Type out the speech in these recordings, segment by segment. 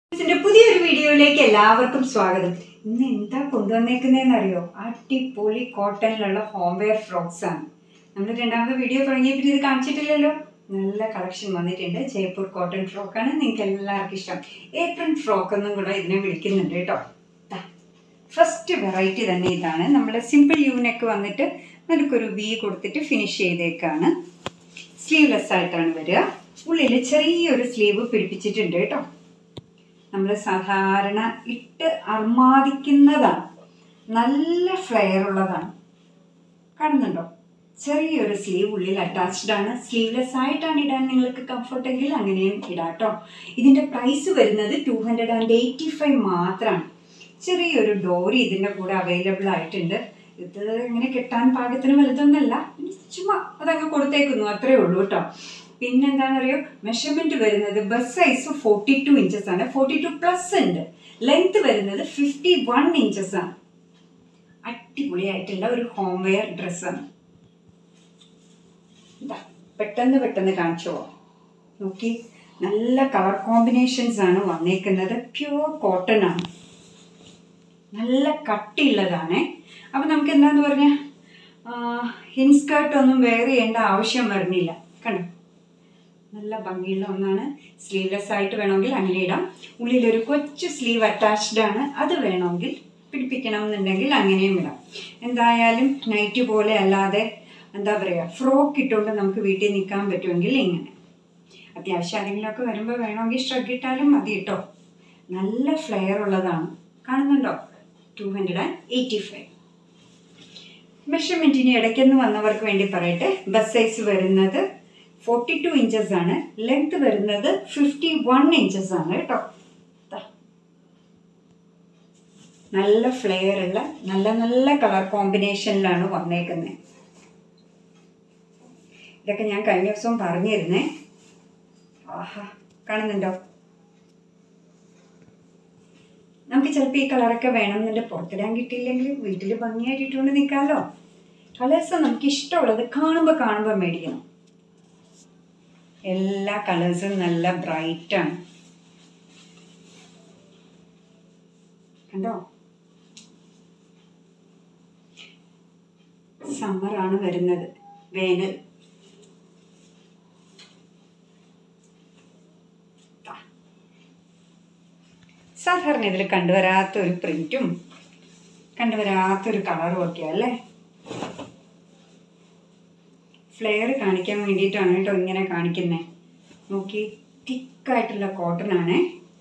ഇതിന്റെ പുതിയൊരു വീഡിയോയിലേക്ക് എല്ലാവർക്കും സ്വാഗതം ഇന്ന് എന്താ കൊണ്ടുവന്നേക്കുന്നതെന്ന് അറിയോ അടിപൊളി കോട്ടണിലുള്ള ഹോം വെയർ ഫ്രോക്സ് ആണ് നമ്മൾ രണ്ടാമത് വീഡിയോ തുടങ്ങിയപ്പോൾ ഇത് കാണിച്ചിട്ടില്ലല്ലോ നല്ല കളക്ഷൻ വന്നിട്ടുണ്ട് ജയ്പൂർ കോട്ടൺ ഫ്രോക്കാണ് നിങ്ങൾക്ക് എല്ലാവർക്കും ഇഷ്ടം ഏപ്രിൽ ഫ്രോക്ക് എന്നും കൂടെ ഇതിനെ വിളിക്കുന്നുണ്ട് കേട്ടോ ഫസ്റ്റ് വെറൈറ്റി തന്നെ ഇതാണ് നമ്മുടെ സിമ്പിൾ യൂനെക്ക് വന്നിട്ട് നമുക്കൊരു വി കൊടുത്തിട്ട് ഫിനിഷ് ചെയ്തേക്കാണ് സ്ലീവ്ലെസ് ആയിട്ടാണ് വരിക ഉള്ളിൽ ചെറിയൊരു സ്ലീവ് പിടിപ്പിച്ചിട്ടുണ്ട് കേട്ടോ നമ്മൾ സാധാരണ ഇട്ട് അർമാദിക്കുന്നതാണ് നല്ല ഫ്ലെയർ ഉള്ളതാണ് കാണുന്നുണ്ടോ ചെറിയൊരു സ്ലീവ് ഉള്ളിൽ അറ്റാച്ച്ഡ് ആണ് സ്ലീവ്ലെസ് ആയിട്ടാണ് ഇടാൻ നിങ്ങൾക്ക് കംഫർട്ടെങ്കിൽ അങ്ങനെയും ഇടാം കേട്ടോ ഇതിൻ്റെ പ്രൈസ് വരുന്നത് two hundred and eighty five മാത്രമാണ് ചെറിയൊരു ഡോറി ഇതിൻ്റെ കൂടെ അവൈലബിൾ ആയിട്ടുണ്ട് ഇത് ഇങ്ങനെ കെട്ടാൻ പാകത്തിന് വലുതൊന്നല്ല ചുമ്മാ അതങ്ങ് കൊടുത്തേക്കുന്നു അത്രേ ഉള്ളൂ കേട്ടോ പിന്നെ എന്താണെന്നറിയോ മെഷർമെന്റ് വരുന്നത് bust size forty two inches ആണ് ഫോർട്ടി ടു പ്ലസ് ഉണ്ട് ലെങ്ത് വരുന്നത് ഫിഫ്റ്റി വൺ ഇഞ്ചസ് ആണ് അടിപൊളിയായിട്ടുള്ള ഒരു ഹോം വെയർ ഡ്രസ്സാണ് ഇതാ പെട്ടെന്ന് പെട്ടെന്ന് കാണിച്ചോ നോക്കി നല്ല കളർ കോമ്പിനേഷൻസ് ആണ് വന്നേക്കുന്നത് പ്യുവർ കോട്ടൺ ആണ് നല്ല കട്ടിയുള്ളതാണ് അപ്പം നമുക്ക് എന്താന്ന് പറഞ്ഞാൽ ഇൻസ്കേർട്ട് ഒന്നും വെയർ ചെയ്യേണ്ട ആവശ്യം വരുന്നില്ല കണ്ടോ നല്ല ഭംഗിയുള്ള ഒന്നാണ് സ്ലീവ്ലെസ് ആയിട്ട് വേണമെങ്കിൽ അങ്ങനെ ഇടാം ഉള്ളിലൊരു കൊച്ചു സ്ലീവ് അറ്റാച്ച്ഡ് ആണ് അത് വേണമെങ്കിൽ പിടിപ്പിക്കണം എന്നുണ്ടെങ്കിൽ അങ്ങനെയും ഇടാം എന്തായാലും നൈറ്റ് പോലെ അല്ലാതെ എന്താ പറയുക ഫ്രോക്ക് ഇട്ടുകൊണ്ട് നമുക്ക് വീട്ടിൽ നിൽക്കാൻ പറ്റുമെങ്കിൽ ഇങ്ങനെ അത്യാവശ്യം ആരെങ്കിലുമൊക്കെ വരുമ്പോൾ വേണമെങ്കിൽ ഷ്രഗ് ഇട്ടാലും മതി കേട്ടോ നല്ല ഫ്ലെയർ ഉള്ളതാണ് കാണുന്നുണ്ടോ two hundred and eighty five മെഷർമെൻറ്റിന് ഇടയ്ക്കെന്ന് വന്നവർക്ക് വേണ്ടി പറയട്ടെ ബസ് സൈസ് വരുന്നത് ഫോർട്ടി ടു ഇഞ്ചസ് ആണ് ലെങ്ത് വരുന്നത് ഫിഫ്റ്റി വൺ ഇഞ്ചസ് ആണ് കേട്ടോ ദാ. നല്ല ഫ്ലെയർ ഉള്ള നല്ല നല്ല കളർ കോമ്പിനേഷനിലാണ് വന്നേക്കുന്നത് ഇതൊക്കെ ഞാൻ കഴിഞ്ഞ ദിവസം പറഞ്ഞിരുന്നേ ആഹാ കാണുന്നുണ്ടോ നമുക്ക് ചിലപ്പോൾ ഈ കളറൊക്കെ വേണമെന്നുണ്ട് പുറത്തിടാൻ കിട്ടിയില്ലെങ്കിൽ വീട്ടിൽ ഭംഗിയായിട്ട് ഇട്ടുകൊണ്ട് നിൽക്കാമല്ലോ കളേഴ്സ് നമുക്ക് ഇഷ്ടമുള്ളത് കാണുമ്പോൾ കാണുമ്പോൾ മേടിക്കണം എല്ലാ കളേഴ്സും നല്ല ബ്രൈറ്റാണ് കണ്ടോ സമ്മറാണ് വരുന്നത് വേനൽ ദാ. സാധാരണ ഇതിൽ കണ്ടുവരാത്ത ഒരു പ്രിന്റും കണ്ടുവരാത്തൊരു കളറും ഒക്കെ അല്ലേ ഫ്ലെയർ കാണിക്കാൻ വേണ്ടിയിട്ടാണ് കേട്ടോ ഇങ്ങനെ കാണിക്കുന്നത് നോക്കി തിക്കായിട്ടുള്ള കോട്ടൺ ആണേ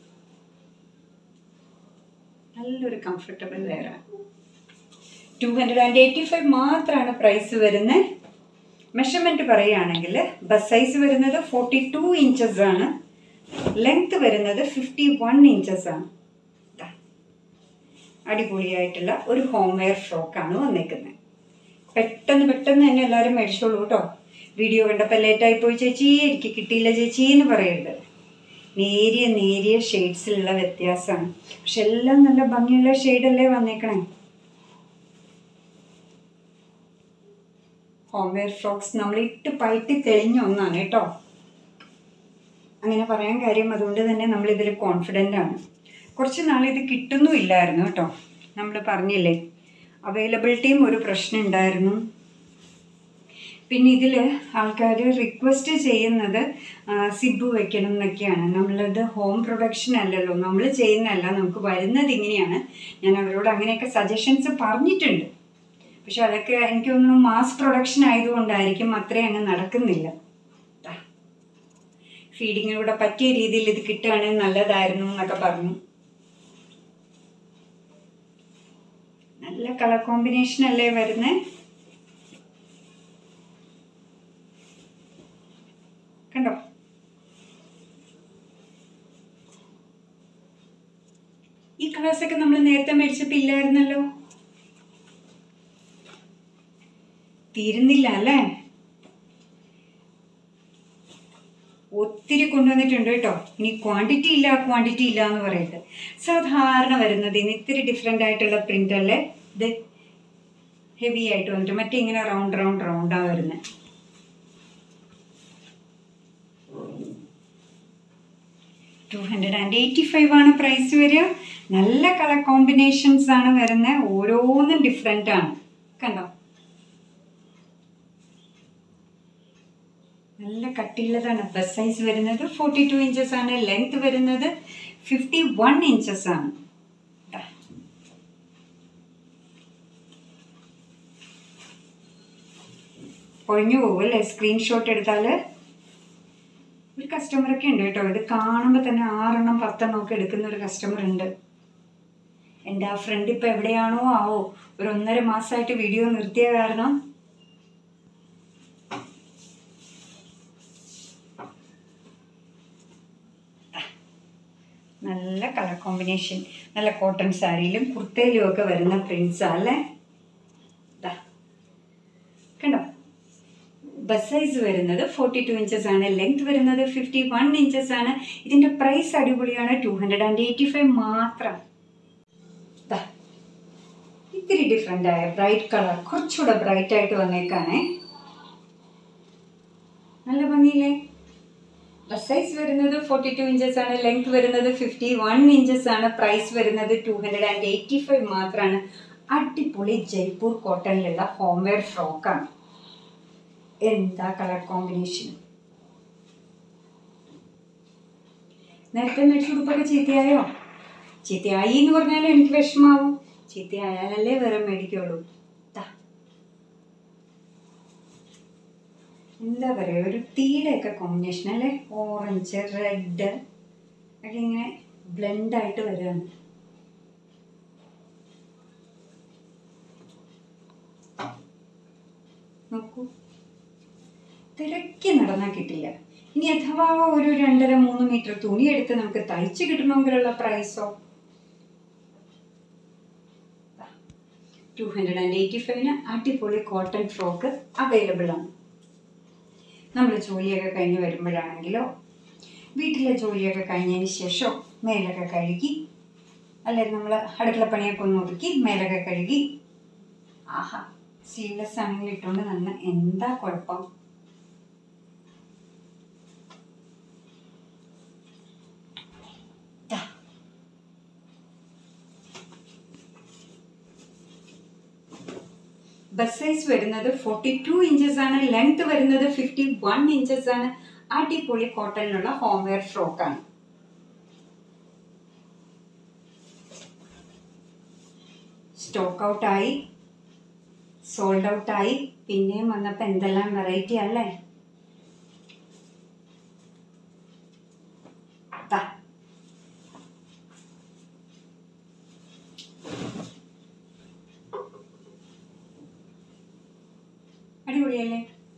നല്ലൊരു കംഫർട്ടബിൾ വെയറാണ് two hundred and eighty five മാത്രമാണ് പ്രൈസ് വരുന്നത് മെഷർമെൻറ്റ് പറയുകയാണെങ്കിൽ ബസ് സൈസ് വരുന്നത് ഫോർട്ടി ടു ഇഞ്ചസ് ആണ് ലെങ്ത് വരുന്നത് ഫിഫ്റ്റി വൺ ഇഞ്ചസ് ആണ് ദാ. അടിപൊളിയായിട്ടുള്ള ഒരു ഹോം വെയർ ഫ്രോക്കാണ് വന്നേക്കുന്നത് പെട്ടെന്ന് പെട്ടെന്ന് തന്നെ എല്ലാവരും മേടിച്ചോളൂ കേട്ടോ വീഡിയോ കണ്ടപ്പോൾ ലേറ്റായി പോയി ചേച്ചി എനിക്ക് കിട്ടിയില്ല ചേച്ചി എന്ന് പറയരുത് നേരിയ നേരിയ ഷെയ്ഡ്സിലുള്ള വ്യത്യാസമാണ് പക്ഷെ എല്ലാം നല്ല ഭംഗിയുള്ള ഷെയ്ഡല്ലേ വന്നേക്കണേ ഹോം വെയർ ഫ്രോക്സ് നമ്മൾ ഇട്ട് പയറ്റി തെളിഞ്ഞ ഒന്നാണ് കേട്ടോ അങ്ങനെ പറയാൻ കാര്യം അതുകൊണ്ട് തന്നെ നമ്മൾ ഇതിൽ കോൺഫിഡൻ്റ് ആണ് കുറച്ച് നാൾ ഇത് കിട്ടുന്നുമില്ലായിരുന്നു കേട്ടോ നമ്മൾ പറഞ്ഞില്ലേ അവൈലബിലിറ്റിയും ഒരു പ്രശ്നം ഉണ്ടായിരുന്നു പിന്നെ ഇതിൽ ആൾക്കാർ റിക്വസ്റ്റ് ചെയ്യുന്നത് സിബ് വെക്കണം എന്നൊക്കെയാണ് നമ്മളത് ഹോം പ്രൊഡക്ഷൻ അല്ലല്ലോ നമ്മൾ ചെയ്യുന്നതല്ല നമുക്ക് വരുന്നത് ഇങ്ങനെയാണ് ഞാൻ അവരോട് അങ്ങനെയൊക്കെ സജഷൻസ് പറഞ്ഞിട്ടുണ്ട് പക്ഷെ അതൊക്കെ എനിക്ക് തോന്നുന്നു മാസ് പ്രൊഡക്ഷൻ ആയതുകൊണ്ടായിരിക്കും അത്രയും അങ്ങ് നടക്കുന്നില്ല ഫീഡിങ്ങിലൂടെ പറ്റിയ രീതിയിൽ ഇത് കിട്ടുകയാണെങ്കിൽ നല്ലതായിരുന്നു എന്നൊക്കെ പറഞ്ഞു നല്ല കളർ കോമ്പിനേഷൻ അല്ലേ വരുന്നേ കണ്ടോ ഈ കളേഴ്സൊക്കെ നമ്മൾ നേരത്തെ മേടിച്ചപ്പോൾ ഇല്ലായിരുന്നല്ലോ തീരുന്നില്ല അല്ലേ ഒത്തിരി കൊണ്ടുവന്നിട്ടുണ്ട് കേട്ടോ ഇനി ക്വാണ്ടിറ്റി ഇല്ല ക്വാണ്ടിറ്റി ഇല്ല എന്ന് പറയരുത് സാധാരണ വരുന്നത് ഇന്ന് ഇത്തിരി ഡിഫറെൻ്റ് ആയിട്ടുള്ള പ്രിൻ്റ് അല്ലേ ഇത് ഹെവി ആയിട്ട് വന്നിട്ട് മറ്റേ ഇങ്ങനെ റൗണ്ട് റൗണ്ട് റൗണ്ടാണ് വരുന്നത് two hundred and eighty five ആണ് പ്രൈസ് വരിക നല്ല കളർ കോമ്പിനേഷൻസ് ആണ് വരുന്നത് ഓരോന്നും ഡിഫറെൻ്റ് ആണ് കണ്ടോ നല്ല കട്ടിയുള്ളതാണ് ബസ് സൈസ് വരുന്നത് ഫോർട്ടി ടു ഇഞ്ചസ് ആണ് ലെങ്ത് വരുന്നത് ഫിഫ്റ്റി വൺ ഇഞ്ചസ് ആണ് ദാ. പൊഴിഞ്ഞു പോകുമല്ലേ സ്ക്രീൻഷോട്ട് എടുത്താൽ ഒരു കസ്റ്റമറൊക്കെ ഉണ്ട് കേട്ടോ ഇത് കാണുമ്പോൾ തന്നെ ആറെണ്ണം പത്തെണ്ണം ഒക്കെ എടുക്കുന്ന ഒരു കസ്റ്റമർ ഉണ്ട് എൻ്റെ ആ ഫ്രണ്ട് ഇപ്പം എവിടെയാണോ ആവോ ഒരു ഒന്നര മാസമായിട്ട് വീഡിയോ നിർത്തിയ കാരണം നല്ല കളർ കോമ്പിനേഷൻ നല്ല കോട്ടൺ സാരിയിലും കുർത്തയിലും ഒക്കെ വരുന്ന പ്രിൻസാ അല്ലേ ദാ. കണ്ടോ ബസ് സൈസ് വരുന്നത് ഫോർട്ടി ടു ഇഞ്ചസ് ആണ് ലെങ്ത് വരുന്നത് ഫിഫ്റ്റി വൺ ഇഞ്ചസ് ആണ് ഇതിൻ്റെ പ്രൈസ് അടിപൊളിയാണ് two hundred and eighty five മാത്രം ദാ. ഇത്തിരി ഡിഫറെൻ്റ് ആയ ബ്രൈറ്റ് കളർ കുറച്ചുകൂടെ ബ്രൈറ്റ് ആയിട്ട് വന്നേക്കാണേ നല്ല ഭംഗിയില്ലേ ബസ് സൈസ് വരുന്നത് ഫോർട്ടി ടു ഇഞ്ചസ് ആണ് ലെങ്ത് വരുന്നത് ഫിഫ്റ്റി വൺ ഇഞ്ചസ് ആണ് പ്രൈസ് വരുന്നത് two hundred and eighty five മാത്രമാണ് അടിപൊളി ജയ്പൂർ കോട്ടണിലുള്ള ഹോം വെയർ ഫ്രോക്കാണ് എന്താ കളർ കോമ്പിനേഷൻ നേരത്തെ മേടിച്ച ഉടുപ്പൊക്കെ ചീത്തയായോ ചീത്തയായി എന്ന് പറഞ്ഞാലും എനിക്ക് വിഷമാവും ചീത്തയായാലല്ലേ വേറെ മേടിക്കുള്ളൂ ദാ. എന്താ പറയുക ഒരു തീയുടെയൊക്കെ കോമ്പിനേഷൻ അല്ലേ ഓറഞ്ച് റെഡ് ഒക്കെ ഇങ്ങനെ ബ്ലെൻഡായിട്ട് വരികയാണ് നോക്കൂ തിരക്കി നടന്നാൽ കിട്ടില്ല ഇനി അഥവാ ഒരു രണ്ടര മൂന്ന് മീറ്റർ തുണി എടുത്ത് നമുക്ക് തയ്ച്ച് കിട്ടണമെങ്കിലുള്ള പ്രൈസോ ടു ഹൺഡ്രഡ് ആൻഡ് എയ്റ്റി ഫൈവിന് അടിപൊളി കോട്ടൺ ഫ്രോക്ക് അവൈലബിൾ ആണ് നമ്മൾ ജോലിയൊക്കെ കഴിഞ്ഞ് വരുമ്പോഴാണെങ്കിലോ വീട്ടിലെ ജോലിയൊക്കെ കഴിഞ്ഞതിന് ശേഷം മേലൊക്കെ കഴുകി അല്ലെങ്കിൽ നമ്മൾ അടുക്കളപ്പണിയൊക്കെ ഒന്ന് ഒതുക്കി മേലൊക്കെ കഴുകി ആഹാ സ്ലീവ്ലെസ് ആണെങ്കിൽ ഇട്ടുകൊണ്ട് നന്ന എന്താ കുഴപ്പം ദാ. ബസ് സൈസ് വരുന്നത് ഫോർട്ടി ടു ഇഞ്ചസ് ആണ് ലെങ്ത് വരുന്നത് ഫിഫ്റ്റി വൺ ഇഞ്ചസ് ആണ് അടിപൊളി കോട്ടണിലുള്ള ഹോം വെയർ ഫ്രോക്കാണ് സ്റ്റോക്ക് ഔട്ടായി സോൾഡ് ഔട്ടായി പിന്നെയും വന്നപ്പോൾ എന്തെല്ലാം വെറൈറ്റി അല്ലേ ദാ. അടിപൊളിയല്ലേ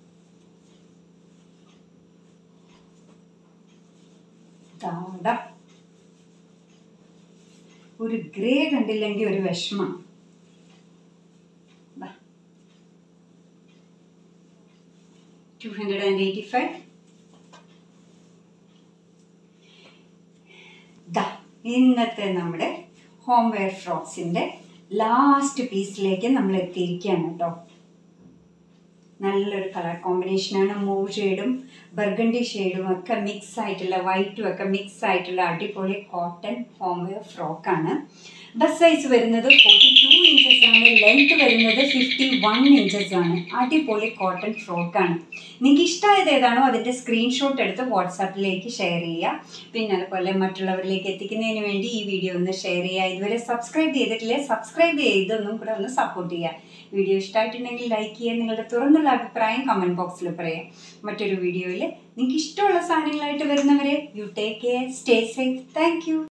ദാ. ഒരു ഗ്രേ കണ്ടില്ലെങ്കിൽ ഒരു വിഷമം two hundred and eighty five ദാ ഇന്നത്തെ നമ്മുടെ ഹോം വെയർ ഫ്രോക്സിൻ്റെ ലാസ്റ്റ് പീസിലേക്ക് നമ്മൾ എത്തിയിരിക്കുകയാണ് കേട്ടോ നല്ലൊരു കളർ കോമ്പിനേഷനാണ് മൂവ് ഷെയ്ഡും ബർഗണ്ടി ഷെയ്ഡും ഒക്കെ മിക്സ് ആയിട്ടുള്ള വൈറ്റും ഒക്കെ മിക്സ് ആയിട്ടുള്ള അടിപൊളി കോട്ടൺ ഹോം വെയർ ഫ്രോക്കാണ് ബസ് സൈസ് വരുന്നത് ഫോർട്ടി ടു ഇഞ്ചസ് ആണ് ലെങ്ത് വരുന്നത് ഫിഫ്റ്റി വൺ ഇഞ്ചസ് ആണ് അടിപൊളി കോട്ടൺ ഫ്രോക്കാണ് നിങ്ങൾക്ക് ഇഷ്ടമായത് ഏതാണോ അതിൻ്റെ സ്ക്രീൻഷോട്ട് എടുത്ത് വാട്സാപ്പിലേക്ക് ഷെയർ ചെയ്യുക പിന്നെ അതുപോലെ മറ്റുള്ളവരിലേക്ക് എത്തിക്കുന്നതിന് വേണ്ടി ഈ വീഡിയോ ഒന്ന് ഷെയർ ചെയ്യുക ഇതുവരെ സബ്സ്ക്രൈബ് ചെയ്തിട്ടില്ലേ സബ്സ്ക്രൈബ് ചെയ്തൊന്നും കൂടെ ഒന്ന് സപ്പോർട്ട് ചെയ്യുക വീഡിയോ ഇഷ്ടമായിട്ടുണ്ടെങ്കിൽ ലൈക്ക് ചെയ്യുക നിങ്ങളുടെ തുറന്നുള്ള അഭിപ്രായം കമൻറ്റ് ബോക്സിൽ പറയാം മറ്റൊരു വീഡിയോയിൽ നിങ്ങൾക്ക് ഇഷ്ടമുള്ള സാധനങ്ങളായിട്ട് വരുന്നവരെ you take care stay safe thank